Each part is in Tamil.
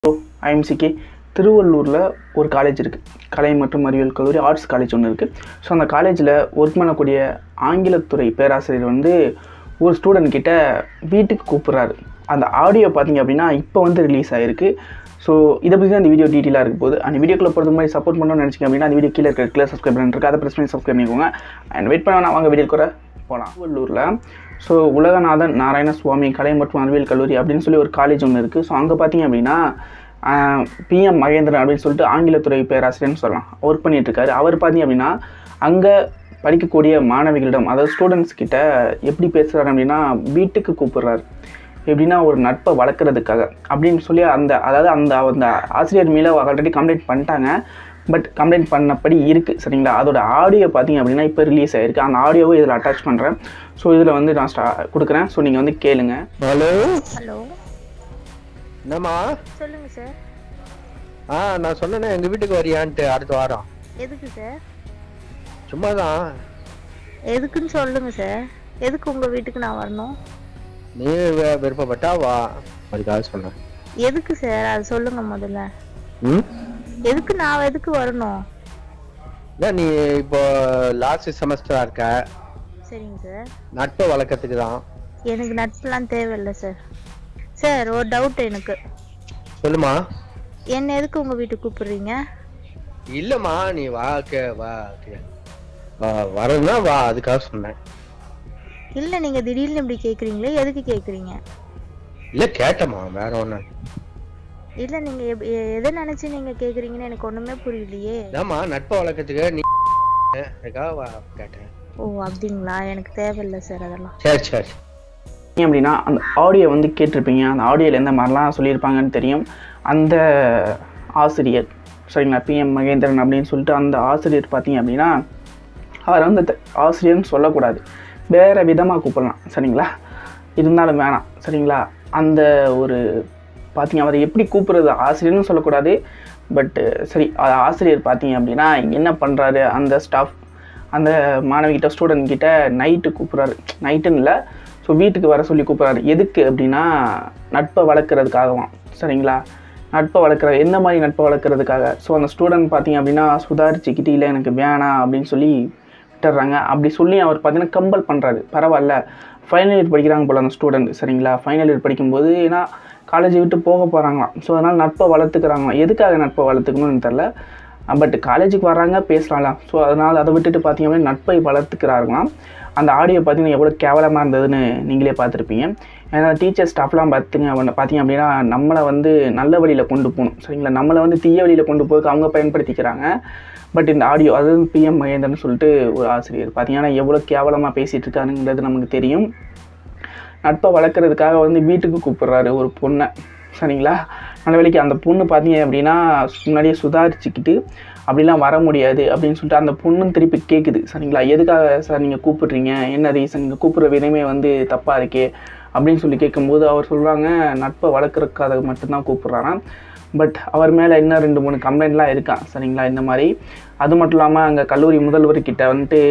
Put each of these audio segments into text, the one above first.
ஐஎம்சிக்கு திருவள்ளூரில் ஒரு காலேஜ் இருக்குது கலை மற்றும் அறிவியல் கல்லூரி ஆர்ட்ஸ் காலேஜ் ஒன்று இருக்குது ஸோ அந்த காலேஜில் ஒர்க் பண்ணக்கூடிய ஆங்கிலத்துறை பேராசிரியர் வந்து ஒரு ஸ்டூடெண்ட் கிட்ட வீட்டுக்கு கூப்பிட்றாரு அந்த ஆடியோ பார்த்தீங்க அப்படின்னா இப்போ வந்து ரிலீஸ் ஆகிருக்கு ஸோ இதை பற்றி தான் இந்த வீடியோ டீட்டெயிலாக இருக்க போகுது அந்த வீடியோக்குள்ள போகிறது மாதிரி சப்போர்ட் பண்ணணும்னு நினச்சிங்க அப்படின்னா அந்த வீடியோ கீழே இருக்கிற கிளியர் சப்ஸ்கிரைப் பண்ணிருக்கு அதை ப்ரெஸ் பண்ணி சப்ஸ்கிரைப் பண்ணிக்கோங்க அண்ட் வெயிட் பண்ண வேணாம் வாங்க வீடியோ கூட போகலாம் திருவள்ளூரில் ஸோ உலகநாதன் நாராயண சுவாமி கலை மற்றும் அறிவியல் கல்லூரி அப்படின்னு சொல்லி ஒரு காலேஜ் ஒன்று இருக்குது ஸோ அங்கே பார்த்தீங்க அப்படின்னா பிஎம் மகேந்திரன் அப்படின்னு சொல்லிட்டு ஆங்கிலத்துறை பேராசிரியர்னு சொல்லலாம் ஒர்க் பண்ணிட்டு இருக்காரு அவர் பார்த்தீங்க அப்படின்னா அங்கே படிக்கக்கூடிய மாணவிகளிடம் அதாவது ஸ்டூடெண்ட்ஸ் கிட்ட எப்படி பேசுகிறாரு அப்படின்னா வீட்டுக்கு கூப்பிடுறாரு எப்படின்னா ஒரு நட்பை வளர்க்குறதுக்காக அப்படின்னு சொல்லி அந்த அதாவது அந்த அந்த ஆசிரியர் மேலே ஆல்ரெடி கம்ப்ளைண்ட் பண்ணிட்டாங்க பட் கம்ப்ளைண்ட் பண்ணபடி இருக்குது சரிங்களா அதோட ஆடியோ பார்த்தீங்க அப்படின்னா இப்போ ரிலீஸ் ஆகிருக்கு அந்த ஆடியோவை இதில் அட்டாச் பண்ணுறேன் ஸோ இதில் வந்து நான் ஸ்டா கொடுக்குறேன் ஸோ நீங்கள் வந்து கேளுங்க ஹலோ ஹலோ என்னம்மா சொல்லுங்க சார் ஆ நான் சொன்னேனே எங்க வீட்டுக்கு வரியான்ட்டு அடுத்த வாரம் எதுக்கு சார் சும்மா தான் எதுக்குன்னு சொல்லுங்க சார் எதுக்கு உங்க வீட்டுக்கு நான் வரணும் நீ வி- விருப்பப்பட்டா வா அதுக்காக சொன்னேன் எதுக்கு சார் அது சொல்லுங்க முதல்ல ம் எதுக்கு நான் எதுக்கு வரணும் இல்லை நீ இப்போ லாஸ்ட் செமஸ்டரா இருக்க சரிங்க சார் நட்பை வளர்க்கறதுக்கு தான் எனக்கு நட்புலாம் தேவையில்லை சார் சார் ஒரு டவுட் எனக்கு சொல்லுமா என்ன எதுக்கு உங்க வீட்டுக்கு கூப்பிடுறீங்க இல்லம்மா நீ வா கே வா கே வா வரணும்னா வா அதுக்காக சொன்னேன் இல்லை நீங்க திடீர்னு இப்படி கேட்குறீங்களே எதுக்கு கேட்குறீங்க இல்லை கேட்டம்மா வேற ஒன்று இல்லை நீங்க எப்- எ- எதை நினைச்சு நீங்க கேட்குறீங்கன்னு எனக்கு ஒண்ணுமே புரியலையே ஏம்மா நட்பை வளர்க்கறதுக்கு நீ அதுக்காக வா கேட்டேன் ஓ அப்படிங்களா எனக்கு தேவையில்லை சார் அதெல்லாம் சரி சரி ஏன் அப்படின்னா அந்த ஆடியோ வந்து கேட்டிருப்பீங்க அந்த ஆடியோவில் எந்த மாதிரிலாம் சொல்லியிருப்பாங்கன்னு தெரியும் அந்த ஆசிரியர் சரிங்களா பிஎம் மகேந்திரன் அப்படின்னு சொல்லிட்டு அந்த ஆசிரியர் பார்த்தீங்க அப்படின்னா அவர் வந்து த- ஆசிரியர்னு சொல்லக்கூடாது வேறு விதமாக கூப்பிடலாம் சரிங்களா இருந்தாலும் வேணாம் சரிங்களா அந்த ஒரு பார்த்தீங்க அவரை எப்படி கூப்பிடுறது ஆசிரியர்னு சொல்லக்கூடாது பட்டு சரி அது ஆசிரியர் பார்த்தீங்க அப்படின்னா என்ன பண்ணுறாரு அந்த ஸ்டாஃப் அந்த மாணவிகிட்ட ஸ்டூடெண்ட் கிட்ட நைட்டு கூப்பிட்றாரு நைட்டுன்னு இல்லை ஸோ வீட்டுக்கு வர சொல்லி கூப்பிட்றாரு எதுக்கு அப்படின்னா நட்பை வளர்க்குறதுக்காகவாம் சரிங்களா நட்பை வளர்க்குற எந்த மாதிரி நட்பை வளர்க்குறதுக்காக ஸோ அந்த ஸ்டூடெண்ட் பார்த்தீங்க அப்படின்னா சுதாரிச்சுக்கிட்டு இல்லை எனக்கு வேணாம் அப்படின்னு சொல்லி விட்டுறாங்க அப்படி சொல்லி அவர் பார்த்தீங்கன்னா கம்பல் பண்ணுறாரு பரவாயில்ல ஃபைனல் இயர் படிக்கிறாங்க போல் அந்த ஸ்டூடெண்ட் சரிங்களா ஃபைனல் இயர் படிக்கும்போது ஏன்னா காலேஜை விட்டு போக போகிறாங்களாம் ஸோ அதனால் நட்பை வளர்த்துக்கிறாங்களாம் எதுக்காக நட்பை வளர்த்துக்கணும்னு தெரில பட் காலேஜுக்கு வர்றாங்க பேசலாம்ல ஸோ அதனால் அதை விட்டுட்டு பார்த்தீங்க அப்படின்னா நட்பை வளர்த்துக்கிறாங்களாம் அந்த ஆடியோ பார்த்தீங்கன்னா எவ்வளோ கேவலமாக இருந்ததுன்னு நீங்களே பார்த்துருப்பீங்க ஏன்னா டீச்சர் ஸ்டாஃப்லாம் பார்த்துங்க அவனை பார்த்தீங்க அப்படின்னா நம்மளை வந்து நல்ல வழியில் கொண்டு போகணும் சரிங்களா நம்மளை வந்து தீய வழியில் கொண்டு போகிறதுக்கு அவங்க பயன்படுத்திக்கிறாங்க பட் இந்த ஆடியோ அதாவது பிஎம் மகேந்திரன் சொல்லிட்டு ஒரு ஆசிரியர் பார்த்தீங்கன்னா எவ்வளோ கேவலமாக பேசிகிட்டு இருக்காருங்கிறது நமக்கு தெரியும் நட்பை வளர்க்குறதுக்காக வந்து வீட்டுக்கு கூப்பிடுறாரு ஒரு பொண்ணை சரிங்களா நல்ல வேலைக்கு அந்த பொண்ணு பார்த்தீங்க அப்படின்னா முன்னாடியே சுதாரிச்சுக்கிட்டு அப்படிலாம் வர முடியாது அப்படின்னு சொல்லிட்டு அந்த பொண்ணும் திருப்பி கேட்குது சரிங்களா எதுக்காக சார் நீங்கள் கூப்பிடுறீங்க என்ன ரீசன் நீங்கள் கூப்பிட்ற விதமே வந்து தப்பாக இருக்கே அப்படின்னு சொல்லி கேட்கும்போது அவர் சொல்கிறாங்க நட்பை வளர்க்குறதுக்காக மட்டும்தான் கூப்பிட்றாராம் பட் அவர் மேலே இன்னும் ரெண்டு மூணு கம்ப்ளைண்ட்லாம் இருக்கான் சரிங்களா இந்த மாதிரி அது மட்டும் இல்லாமல் அங்கே கல்லூரி முதல்வர்கிட்ட வந்துட்டு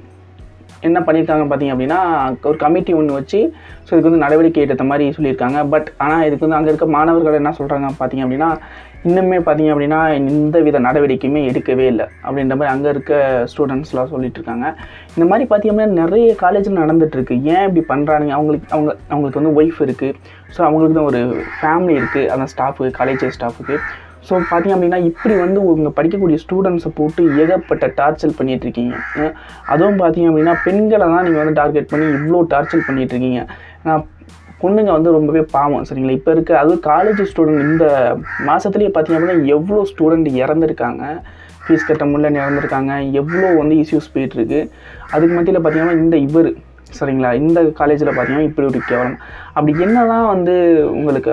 என்ன பண்ணியிருக்காங்க பார்த்தீங்க அப்படின்னா ஒரு கமிட்டி ஒன்று வச்சு ஸோ இதுக்கு வந்து நடவடிக்கை எடுத்த மாதிரி சொல்லியிருக்காங்க பட் ஆனால் இதுக்கு வந்து அங்கே இருக்க மாணவர்கள் என்ன சொல்கிறாங்க பார்த்தீங்க அப்படின்னா இன்னுமே பார்த்தீங்க அப்படின்னா எந்த வித நடவடிக்கையுமே எடுக்கவே இல்லை அப்படின்ற மாதிரி அங்கே இருக்க ஸ்டூடெண்ட்ஸ்லாம் சொல்லிட்டு இருக்காங்க இந்த மாதிரி பார்த்தீங்க அப்படின்னா நிறைய காலேஜில் நடந்துட்டுருக்கு ஏன் இப்படி பண்ணுறானுங்க அவங்களுக்கு அவங்க அவங்களுக்கு வந்து ஒய்ஃப் இருக்குது ஸோ அவங்களுக்கு தான் ஒரு ஃபேமிலி இருக்குது அந்த ஸ்டாஃபு காலேஜ் ஸ்டாஃபுக்கு ஸோ பார்த்தீங்க அப்படின்னா இப்படி வந்து உங்க படிக்கக்கூடிய ஸ்டூடெண்ட்ஸை போட்டு ஏகப்பட்ட டார்ச்சர் பண்ணிட்டு இருக்கீங்க அஹ் அதுவும் பார்த்தீங்க அப்படின்னா பெண்களை தான் நீங்கள் வந்து டார்கெட் பண்ணி இவ்வளோ டார்ச்சர் பண்ணிட்டு இருக்கீங்க ஏன்னா பொண்ணுங்க வந்து ரொம்பவே பாவம் சரிங்களா இப்போ இருக்க அதுவும் காலேஜ் ஸ்டூடெண்ட் இந்த மாதத்துலேயே பார்த்தீங்க அப்படின்னா எவ்வளோ ஸ்டூடெண்ட் இறந்துருக்காங்க ஃபீஸ் கட்ட முடியல இறந்துருக்காங்க எவ்வளோ வந்து இஷ்யூஸ் போயிட்டுருக்கு அதுக்கு மத்தியில் பார்த்தீங்கன்னா இந்த இவர் சரிங்களா இந்த காலேஜில் பார்த்தீங்கன்னா இப்படி ஒரு கேவலம் அப்படி என்னதான் வந்து உங்களுக்கு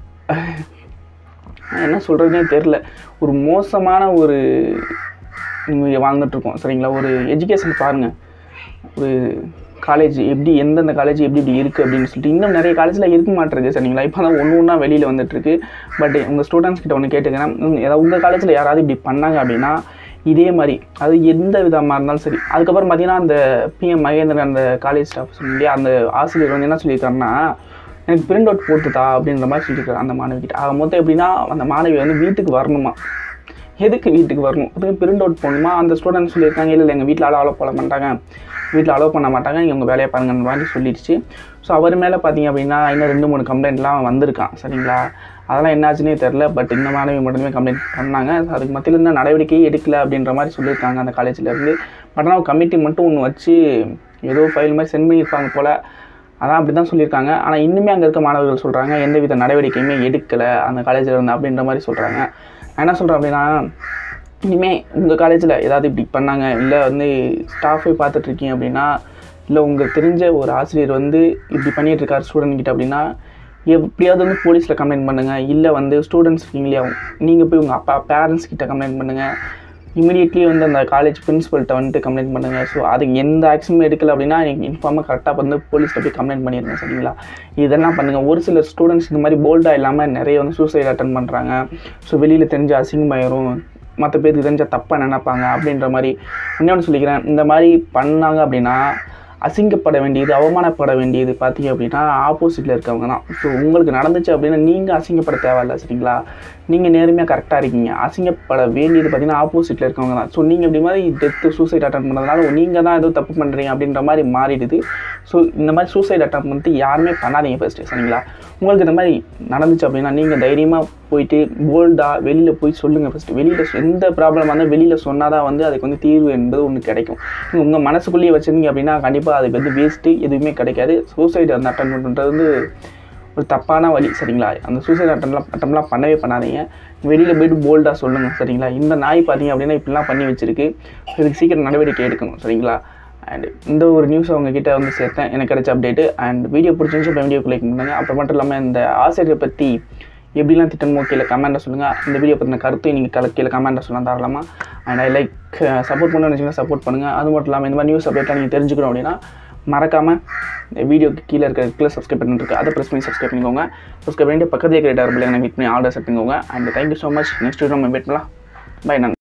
நான் என்ன சொல்கிறதுனே தெரில ஒரு மோசமான ஒரு நீங்கள் வாழ்ந்துட்டுருக்கோம் சரிங்களா ஒரு எஜுகேஷன் பாருங்கள் ஒரு காலேஜ் எப்படி எந்தெந்த காலேஜ் எப்படி இப்படி இருக்குது அப்படின்னு சொல்லிட்டு இன்னும் நிறைய காலேஜில் இருக்க மாட்டிருக்கு சரிங்களா இப்போ தான் ஒன்று ஒன்றா வெளியில் வந்துட்டுருக்கு பட் உங்கள் ஸ்டூடெண்ட்ஸ் கிட்ட ஒன்று கேட்டுக்கிறேன் உம், ஏதாவது உங்கள் காலேஜில் யாராவது இப்படி பண்ணாங்க அப்படின்னா இதே மாதிரி அது எந்த விதமாக இருந்தாலும் சரி அதுக்கப்புறம் பார்த்தீங்கன்னா அந்த பிஎம் மகேந்திரன் அந்த காலேஜ் ஸ்டாஃப் சொல்லி அந்த ஆசிரியர் வந்து என்ன சொல்லியிருக்காருன்னா எனக்கு பிரிண்ட் அவுட் போட்டுதா அப்படின்ற மாதிரி சொல்லியிருக்காரு அந்த மாணவி கிட்ட ஆக மொத்தம் எப்படின்னா அந்த மாணவி வந்து வீட்டுக்கு வரணுமா எதுக்கு வீட்டுக்கு வரணும் அதுக்கு பிரிண்ட் அவுட் போகணுமா அந்த ஸ்டூடெண்ட் சொல்லியிருக்காங்க இல்லை இல்லை எங்கள் வீட்டில் அலோவ் போட மாட்டாங்க வீட்டில் அலோவ் பண்ண மாட்டாங்க நீங்கள் உங்கள் வேலையை பாருங்கன்ற மாதிரி சொல்லிடுச்சு ஸோ அவர் மேலே பார்த்தீங்க அப்படின்னா இன்னும் ரெண்டு மூணு கம்ப்ளைண்ட்லாம் வந்திருக்கான் சரிங்களா அதெல்லாம் என்னாச்சுன்னே தெரில பட் இந்த மாணவி மட்டுமே கம்ப்ளைண்ட் பண்ணாங்க அதுக்கு மத்தியில் இருந்த நடவடிக்கையே எடுக்கல அப்படின்ற மாதிரி சொல்லியிருக்காங்க அந்த காலேஜ்லேருந்து பட் ஆனால் கமிட்டி மட்டும் ஒன்று வச்சு ஏதோ ஃபைல் மாதிரி சென்ட் பண்ணியிருப்பாங்க போல் அதான் அப்படி தான் சொல்லியிருக்காங்க ஆனால் இன்னுமே அங்கே இருக்க மாணவர்கள் சொல்கிறாங்க எந்தவித நடவடிக்கையுமே எடுக்கலை அந்த காலேஜில் இருந்து அப்படின்ற மாதிரி சொல்கிறாங்க நான் என்ன சொல்கிறேன் அப்படின்னா இனிமேல் உங்கள் காலேஜில் ஏதாவது இப்படி பண்ணாங்க இல்லை வந்து ஸ்டாஃபே பார்த்துட்ருக்கீங்க அப்படின்னா இல்லை உங்களுக்கு தெரிஞ்ச ஒரு ஆசிரியர் வந்து இப்படி பண்ணிட்டு இருக்கார் ஸ்டூடெண்ட் கிட்ட அப்படின்னா எப்படியாவது வந்து போலீஸில் கம்ப்ளைண்ட் பண்ணுங்கள் இல்லை வந்து ஸ்டூடெண்ட்ஸ் இருக்கீங்களே நீங்கள் போய் உங்கள் அப்பா பேரண்ட்ஸ் கிட்ட கம்ப்ளைண்ட் பண்ணுங்கள் இமீடியட்லி வந்து அந்த காலேஜ் பிரின்ஸிபல்கிட்ட வந்துட்டு கம்ப்ளைண்ட் பண்ணுங்கள் ஸோ அதுக்கு எந்த ஆக்ஷனும் எடுக்கல அப்படின்னா நீங்கள் இன்ஃபார்மாக கரெக்டாக வந்து போலீஸில் போய் கம்ப்ளைண்ட் பண்ணிடுங்க சரிங்களா இதெல்லாம் பண்ணுங்கள் ஒரு சில ஸ்டூடெண்ட்ஸ் இந்த மாதிரி போல்டாக இல்லாமல் நிறைய வந்து சூசைட் அட்டன் பண்ணுறாங்க ஸோ வெளியில் தெரிஞ்ச அசிங்கமாயிரும் மற்ற பேருக்கு தெரிஞ்சால் தப்பாக நினைப்பாங்க அப்படின்ற மாதிரி இன்னொன்று சொல்லிக்கிறேன் இந்த மாதிரி பண்ணாங்க அப்படின்னா அசிங்கப்பட வேண்டியது அவமானப்பட வேண்டியது பார்த்தீங்க அப்படின்னா ஆப்போசிட்டில் இருக்கவங்க தான் ஸோ உங்களுக்கு நடந்துச்சு அப்படின்னா நீங்கள் அசிங்கப்பட தேவையில்ல சரிங்களா நீங்கள் நேர்மையாக கரெக்டாக இருக்கீங்க அசிங்கப்பட வேண்டியது பார்த்தீங்கன்னா ஆப்போசிட்டில் இருக்கவங்க தான் ஸோ நீங்கள் இப்படி மாதிரி டெத்து சூசைட் அட்டன் பண்ணதுனால நீங்கள் தான் ஏதோ தப்பு பண்ணுறீங்க அப்படின்ற மாதிரி மாறிடுது ஸோ இந்த மாதிரி சூசைட் அட்டன் பண்ணிட்டு யாருமே பண்ணாதீங்க ஃபஸ்ட்டு சரிங்களா உங்களுக்கு இந்த மாதிரி நடந்துச்சு அப்படின்னா நீங்கள் தைரியமாக போயிட்டு போல்டாக வெளியில் போய் சொல்லுங்கள் ஃபஸ்ட்டு வெளியில் எந்த ப்ராப்ளம் வந்தால் வெளியில் சொன்னால் தான் வந்து அதுக்கு வந்து தீர்வு என்பது ஒன்று கிடைக்கும் நீங்கள் உங்கள் மனசுக்குள்ளேயே வச்சுருந்தீங்க அப்படின்னா கண்டிப்பாக அதுக்கு வந்து வேஸ்ட்டு எதுவுமே கிடைக்காது சூசைட் அந்த அட்டன் பண்ணுறது வந்து ஒரு தப்பான வழி சரிங்களா அந்த சூசைட் அட்டம்லாம் அட்டம்லாம் பண்ணவே பண்ணாதீங்க வெளியில் போயிட்டு போல்டாக சொல்லுங்கள் சரிங்களா இந்த நாய் பார்த்தீங்க அப்படின்னா இப்படிலாம் பண்ணி வச்சிருக்கு இதுக்கு சீக்கிரம் நடவடிக்கை எடுக்கணும் சரிங்களா அண்ட் இந்த ஒரு நியூஸ் அவங்க கிட்ட வந்து சேர்த்தேன் எனக்கு கிடைச்ச அப்டேட்டு அண்ட் வீடியோ பிடிச்சிருந்துச்சு இப்போ வீடியோ லைக் பண்ணுங்க அப்புறம் மட்டும் இல்லாமல் இந்த ஆசிரியரை பற்றி எப்படிலாம் திட்டமோ கீழே கமெண்ட்டில் சொல்லுங்கள் இந்த வீடியோ பற்றின கருத்து நீங்கள் கல கீழே கமெண்ட்டில் சொல்லலாம் தாராளமாக அண்ட் ஐ லைக் சப்போர்ட் பண்ண நினச்சிங்கன்னா சப்போர்ட் பண்ணுங்கள் அது மட்டும் இல்லாமல் இந்த மாதிரி நியூஸ் அப்டேட்டாக நீங்கள் தெரிஞ்சுக்கணும் அப்படின்னா மறக்காமல் இந்த வீடியோக்கு கீழே இருக்கிற கீழே சப்ஸ்கிரைப் பண்ணிருக்கு அதை ப்ரெஸ் பண்ணி சப்ஸ்கிரைப் பண்ணிக்கோங்க சப்ஸ்கிரைப் பண்ணிட்டு பக்கத்தே கிரேட்டர் பிள்ளைங்க மீட் பண்ணி ஆர்டர் செட் பண்ணிக்கோங்க and thank you so much next video நம்ம மீட் பண்ணலாம் பை நான்